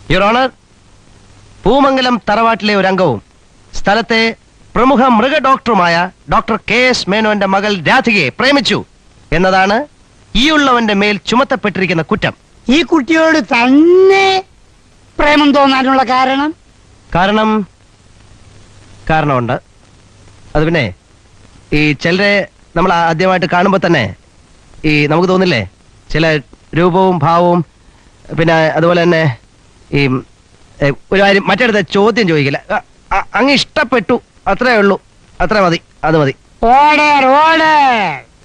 your honour Poomangalam തറവാട്ടിലെ ഒരു അംഗവും സ്ഥലത്തെ പ്രമുഖ മൃഗ ഡോക്ടറുമായ ഡോക്ടർ കെ എസ് മേനോന്റെ മകൾ രാധികയെ പ്രേമിച്ചു എന്നതാണ് ഈ ഉള്ളവന്റെ മേൽ ചുമത്തപ്പെട്ടിരിക്കുന്ന കുറ്റം ഈ കുട്ടിയോട് തന്നെ പ്രേമം തോന്നാനുള്ള കാരണം കാരണം കാരണമുണ്ട് അത് പിന്നെ ഈ ചിലരെ നമ്മൾ ആദ്യമായിട്ട് കാണുമ്പോൾ തന്നെ ഈ നമുക്ക് തോന്നില്ലേ ചില രൂപവും ഭാവവും പിന്നെ അതുപോലെ തന്നെ ഈ ഏ, ഒരു കാര്യം മറ്റടുത്ത ചോദ്യം ചോദിക്കില്ല അ- അ- അങ്ങ് ഇഷ്ടപ്പെട്ടു അത്രേ ഉള്ളൂ അത്ര മതി അത് മതി ഓർഡർ ഓർഡർ